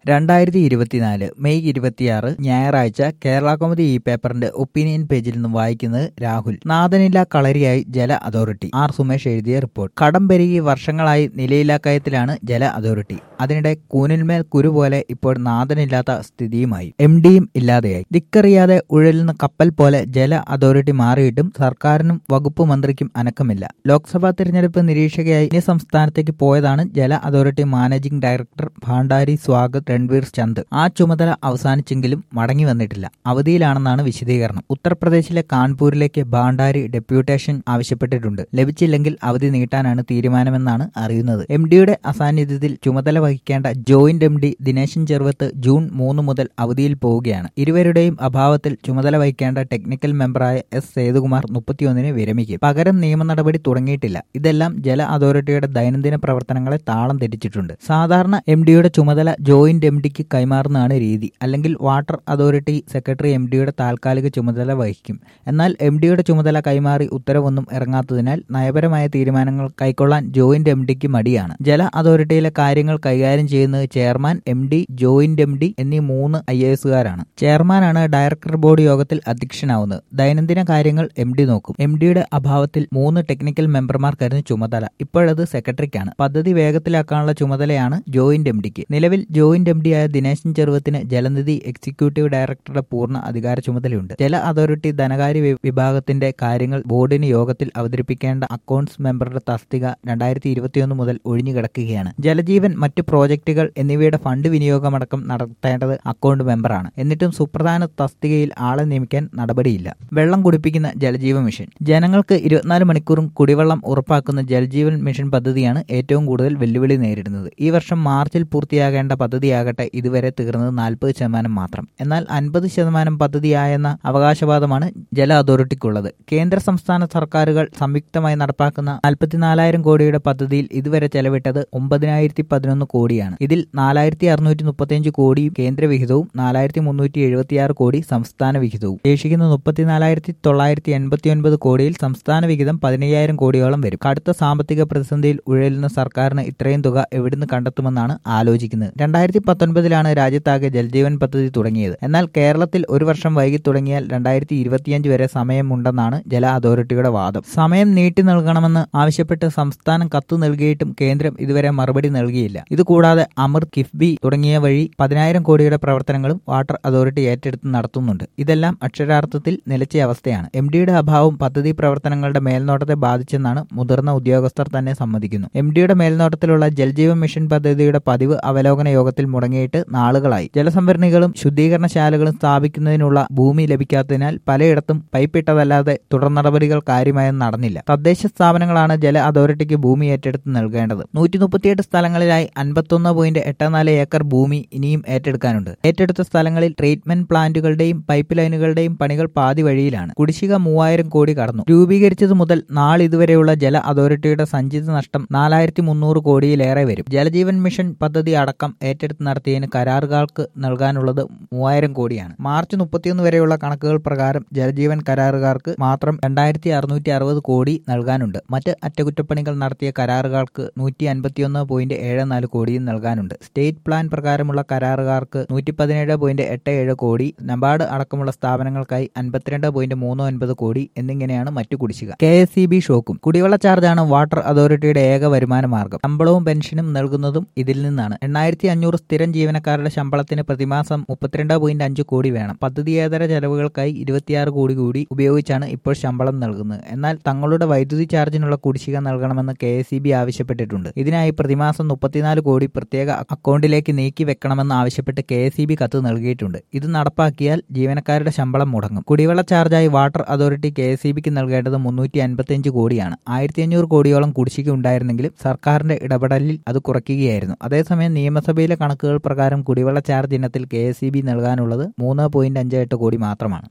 രണ്ടായിരത്തി ഇരുപത്തിനാല് മെയ് ഇരുപത്തിയാറ് ഞായറാഴ്ച കേരള കോമഡി ഈ പേപ്പറിന്റെ ഒപ്പീനിയൻ പേജിൽ നിന്നും വായിക്കുന്നത് രാഹുൽ നാദനില്ല കളരിയായി ജല അതോറിറ്റി ആർ സുമേഷ് എഴുതിയ റിപ്പോർട്ട് കടം പെരുകി വർഷങ്ങളായി നിലയില്ലാക്കയത്തിലാണ് ജല അതോറിറ്റി അതിനിടെ കൂനിന്മേൽ കുരു പോലെ ഇപ്പോൾ നാദനില്ലാത്ത സ്ഥിതിയുമായി എം ഡിയും ഇല്ലാതെയായി ദിക്കറിയാതെ ഉഴലുന്ന കപ്പൽ പോലെ ജല അതോറിറ്റി മാറിയിട്ടും സർക്കാരിനും വകുപ്പ് മന്ത്രിക്കും അനക്കമില്ല ലോക്സഭാ തിരഞ്ഞെടുപ്പ് നിരീക്ഷകയായി ഇനി സംസ്ഥാനത്തേക്ക് പോയതാണ് ജല authority managing director Bhandari Swagat Ranvir Chand ആ ചുമതല അവസാനിച്ചെങ്കിലും മടങ്ങി വന്നിട്ടില്ല അവധിയിലാണെന്നാണ് വിശദീകരണം ഉത്തർപ്രദേശിലെ കാൺപൂരിലേക്ക് ഭാണ്ഡാരി ഡെപ്യൂട്ടേഷൻ ആവശ്യപ്പെട്ടിട്ടുണ്ട് ലഭിച്ചില്ലെങ്കിൽ അവധി നീട്ടാനാണ് തീരുമാനമെന്നാണ് അറിയുന്നത് എം ഡിയുടെ അസാന്നിധ്യത്തിൽ ചുമതല വഹിക്കേണ്ട joint M D Dineshan Cheruvath June മൂന്ന് മുതൽ അവധിയിൽ പോവുകയാണ് ഇരുവരുടെയും അഭാവത്തിൽ ചുമതല വഹിക്കേണ്ട ടെക്നിക്കൽ മെമ്പറായ എസ് സേതുകുമാർ മുപ്പത്തിയൊന്നിന് വിരമിക്കും പകരം നിയമ നടപടി തുടങ്ങിയിട്ടില്ല ഇതെല്ലാം ജല അതോറിറ്റിയുടെ ദൈനംദിന പ്രവർത്തനങ്ങളെ താളം തെറ്റിച്ചിട്ടുണ്ട് സാധാരണ എം ഡിയുടെ ചുമതല ജോയിന്റ് എം ഡിക്ക് കൈമാറുന്നതാണ് രീതി അല്ലെങ്കിൽ വാട്ടർ അതോറിറ്റി സെക്രട്ടറി എം ഡിയുടെ താൽക്കാലിക ചുമതല വഹിക്കും എന്നാൽ എം ഡിയുടെ ചുമതല കൈമാറി ഉത്തരവൊന്നും ഇറങ്ങാത്തതിനാൽ നയപരമായ തീരുമാനങ്ങൾ കൈക്കൊള്ളാൻ ജോയിന്റ് എം ഡിക്ക് മടിയാണ് ജല അതോറിറ്റിയിലെ കാര്യങ്ങൾ കൈകാര്യം ചെയ്യുന്നത് chairman M D joint M D എന്നീ മൂന്ന് ഐ എ എസുകാരാണ് ചെയർമാനാണ് ഡയറക്ടർ ബോർഡ് യോഗത്തിൽ അധ്യക്ഷനാവുന്നത് ദൈനംദിന കാര്യങ്ങൾ എം ഡി നോക്കും എം ഡിയുടെ അഭാവത്തിൽ മൂന്ന് ടെക്നിക്കൽ മെമ്പർമാർക്കായിരുന്നു ചുമതല ഇപ്പോഴത് സെക്രട്ടറിക്കാണ് പദ്ധതി വേഗത്തിലാക്കാനുള്ള ചുമതലയാണ് ജോയിന്റ് എം ഡിക്ക് നിലവിൽ ജോയിന്റ് എം ഡി ആയ ദിനേശൻ ചെറുവത്തിന് ജലനിധി എക്സിക്യൂട്ടീവ് ഡയറക്ടറുടെ പൂർണ്ണ അധികാര ചുമതലയുണ്ട് ജല അതോറിറ്റി ധനകാര്യ വി- വിഭാഗത്തിന്റെ കാര്യങ്ങൾ ബോർഡിന് യോഗത്തിൽ അവതരിപ്പിക്കേണ്ട അക്കൗണ്ട്സ് മെമ്പറുടെ തസ്തിക രണ്ടായിരത്തി ഇരുപത്തിയൊന്ന് മുതൽ ഒഴിഞ്ഞുകിടക്കുകയാണ് ജലജീവൻ മറ്റ് പ്രോജക്റ്റുകൾ എന്നിവയുടെ ഫണ്ട് വിനിയോഗമടക്കം നടത്തേണ്ടത് അക്കൗണ്ട് മെമ്പറാണ് എന്നിട്ടും സുപ്രധാന തസ്തികയിൽ ആളെ നിയമിക്കാൻ നടപടിയില്ല വെള്ളം കുടിപ്പിക്കുന്ന ജലജീവൻ മിഷൻ ജനങ്ങൾക്ക് ഇരുപത്തിനാല് മണിക്കൂറും കുടിവെള്ളം ഉറപ്പാക്കുന്ന ജലജീവൻ മിഷൻ പദ്ധതിയാണ് ഏറ്റവും കൂടുതൽ വെല്ലുവിളി നേരിടുന്നത് ഈ വർഷം മാർച്ചിൽ പൂർത്തിയാകേണ്ട പദ്ധതിയാകട്ടെ ഇതുവരെ തീർന്നത് നാൽപ്പത് ശതമാനം മാത്രം എന്നാൽ അൻപത് ശതമാനം പദ്ധതിയായെന്ന അവകാശവാദമാണ് ജല അതോറിറ്റിക്കുള്ളത് കേന്ദ്ര സംസ്ഥാന സർക്കാരുകൾ സംയുക്തമായി നടപ്പാക്കുന്ന നാൽപ്പത്തിനാലായിരം കോടിയുടെ പദ്ധതിയിൽ ഇതുവരെ ചെലവിട്ടത് ഒമ്പതിനായിരത്തി പതിനൊന്ന് കോടിയാണ് ഇതിൽ നാലായിരത്തി അറുന്നൂറ്റി മുപ്പത്തിയഞ്ച് കോടിയും കേന്ദ്ര വിഹിതവും നാലായിരത്തി മുന്നൂറ്റി എഴുപത്തിയാറ് കോടി സംസ്ഥാന വിഹിതവും ശേഷിക്കുന്ന മുപ്പത്തിനാലായിരത്തി തൊള്ളായിരത്തി എൺപത്തി ഒൻപത് കോടിയിൽ സംസ്ഥാന വിഹിതം പതിനയ്യായിരം കോടിയോളം വരും കടുത്ത സാമ്പത്തിക പ്രതിസന്ധിയിൽ ഉഴലുന്ന സർക്കാരിന് ഇത്രയും തുക എവിടുന്ന് കണ്ടെത്തുമെന്നാണ് ആലോചിക്കുന്നത് രണ്ടായിരത്തി പത്തൊൻപതിലാണ് രാജ്യത്താകെ ജൽജീവൻ പദ്ധതി തുടങ്ങിയത് എന്നാൽ കേരളത്തിൽ ഒരു വർഷം വൈകി തുടങ്ങിയാൽ രണ്ടായിരത്തി ഇരുപത്തിയഞ്ച് വരെ സമയമുണ്ടെന്നാണ് ജല അതോറിറ്റിയുടെ വാദം സമയം നീട്ടി നൽകണമെന്ന് ആവശ്യപ്പെട്ട് സംസ്ഥാനം കത്ത് നൽകിയിട്ടും കേന്ദ്രം ഇതുവരെ മറുപടി നൽകിയില്ല ഇതുകൂടാതെ അമൃത് കിഫ്ബി തുടങ്ങിയ വഴി പതിനായിരം കോടിയുടെ പ്രവർത്തനങ്ങളും വാട്ടർ അതോറിറ്റി ഏറ്റെടുത്ത് നടത്തുന്നുണ്ട് ഇതെല്ലാം അക്ഷരാർത്ഥത്തിൽ നിലച്ച അവസ്ഥയാണ് എം ഡിയുടെ അഭാവം പദ്ധതി പ്രവർത്തനങ്ങളുടെ മേൽനോട്ടത്തെ ബാധിച്ചെന്നാണ് മുതിർന്ന ഉദ്യോഗസ്ഥർ തന്നെ സമ്മതിക്കുന്നു എം ഡിയുടെ മേൽനോട്ടത്തിലുള്ള ജൽജീവൻ മിഷൻ പദ്ധതിയുടെ പതിവ് അവലോകന യോഗത്തിൽ മുടങ്ങിയിട്ട് നാളുകളായി ജലസംഭരണികളും ശുദ്ധീകരണശാലകളും സ്ഥാപിക്കുന്നതിനുള്ള ഭൂമി ലഭിക്കാത്തതിനാൽ പലയിടത്തും പൈപ്പിട്ടതല്ലാതെ തുടർ നടപടികൾ കാര്യമായി നടന്നില്ല തദ്ദേശ സ്ഥാപനങ്ങളാണ് ജല അതോറിറ്റിക്ക് ഭൂമി ഏറ്റെടുത്ത് നൽകേണ്ടത് നൂറ്റി മുപ്പത്തിയെട്ട് സ്ഥലങ്ങളിലായി അൻപത്തൊന്ന് പോയിന്റ് എട്ട് നാല് ഏക്കർ ഭൂമി ഇനിയും ഏറ്റെടുക്കാനുണ്ട് ഏറ്റെടുത്ത സ്ഥലങ്ങളിൽ ട്രീറ്റ്മെന്റ് പ്ലാന്റുകളുടെയും പൈപ്പ് ലൈനുകളുടെയും പണികൾ പാതി വഴിയിലാണ് കുടിശ്ശിക മൂവായിരം കോടി കടന്നു രൂപീകരിച്ചതു മുതൽ നാളിതുവരെയുള്ള ജല അതോറിറ്റിയുടെ സഞ്ചിത നഷ്ടം നാലായിരത്തി മുന്നൂറ് കോടിയിലേറെ വരും ജലജീവൻ മിഷൻ പദ്ധതി അടക്കം ഏറ്റെടുത്ത് നടത്തിയതിന് കരാറുകാർക്ക് നൽകാനുള്ളത് മൂവായിരം കോടിയാണ് മാർച്ച് മുപ്പത്തിയൊന്ന് വരെയുള്ള കണക്കുകൾ പ്രകാരം ജലജീവൻ കരാറുകാർക്ക് മാത്രം രണ്ടായിരത്തി അറുന്നൂറ്റി അറുപത് കോടി നൽകാനുണ്ട് മറ്റ് അറ്റകുറ്റപ്പണികൾ നടത്തിയ കരാറുകാർക്ക് നൂറ്റി അൻപത്തിയൊന്ന് പോയിന്റ് ഏഴ് നാല് കോടിയും നൽകാനുണ്ട് സ്റ്റേറ്റ് പ്ലാൻ പ്രകാരമുള്ള കരാറുകാർക്ക് നൂറ്റി പതിനേഴ് പോയിന്റ് എട്ട് ഏഴ് കോടി നബാർഡ് അടക്കമുള്ള സ്ഥാപനങ്ങൾക്കായി അൻപത്തിരണ്ട് പോയിന്റ് മൂന്ന് ഒൻപത് കോടി എന്നിങ്ങനെയാണ് മറ്റു കുടിശ്ശിക കെ എസ് സി ബി ഷോക്കും കുടിവെള്ള ചാർജാണ് വാട്ടർ അതോറിറ്റിയുടെ ഏക വരുമാന മാർഗം ശമ്പളവും പെൻഷനും നൽകുന്നതും ഇതിൽ നിന്നാണ് എണ്ണായിരത്തി അഞ്ഞൂറ് സ്ഥിരം ജീവനക്കാരുടെ ശമ്പളത്തിന് പ്രതിമാസം മുപ്പത്തിരണ്ട് പോയിന്റ് അഞ്ച് കോടി വേണം പദ്ധതിയേതര ചെലവുകൾക്കായി ഇരുപത്തിയാറ് കോടി കൂടി ഉപയോഗിച്ചാണ് ഇപ്പോൾ ശമ്പളം നൽകുന്നത് എന്നാൽ തങ്ങളുടെ വൈദ്യുതി ചാർജിനുള്ള കുടിശ്ശിക നൽകണമെന്ന് കെ എസ് ആവശ്യപ്പെട്ടിട്ടുണ്ട് ഇതിനായി പ്രതിമാസം മുപ്പത്തിനാല് കോടി പ്രത്യേക അക്കൗണ്ടിലേക്ക് നീക്കി വെക്കണമെന്ന് ആവശ്യപ്പെട്ട് കെ എസ് കത്ത് നൽകിയിട്ടുണ്ട് ഇത് നടപ്പാക്കിയാൽ ജീവനക്കാരുടെ ശമ്പളം മുടങ്ങും കുടിവെള്ള ചാർജായി വാട്ടർ അതോറിറ്റി കെ എസ് നൽകേണ്ടത് മുന്നൂറ്റി അൻപത്തിയഞ്ച് കോടിയാണ് ആയിരത്തി അഞ്ഞൂറ് കോടിയോളം കുടിശ്ശിക ഉണ്ടായിരുന്നെങ്കിലും സർക്കാരിന്റെ ഇടപെടലിൽ അത് കുറയ്ക്കുകയായിരുന്നു അതേസമയം നിയമസഭയിലെ കണക്കുകൾ പ്രകാരം കുടിവെള്ള ചാർജ് ഇനത്തിൽ കെ എസ് നൽകാനുള്ളത് മൂന്ന് പോയിന്റ് അഞ്ച് എട്ട് കോടി മാത്രമാണ്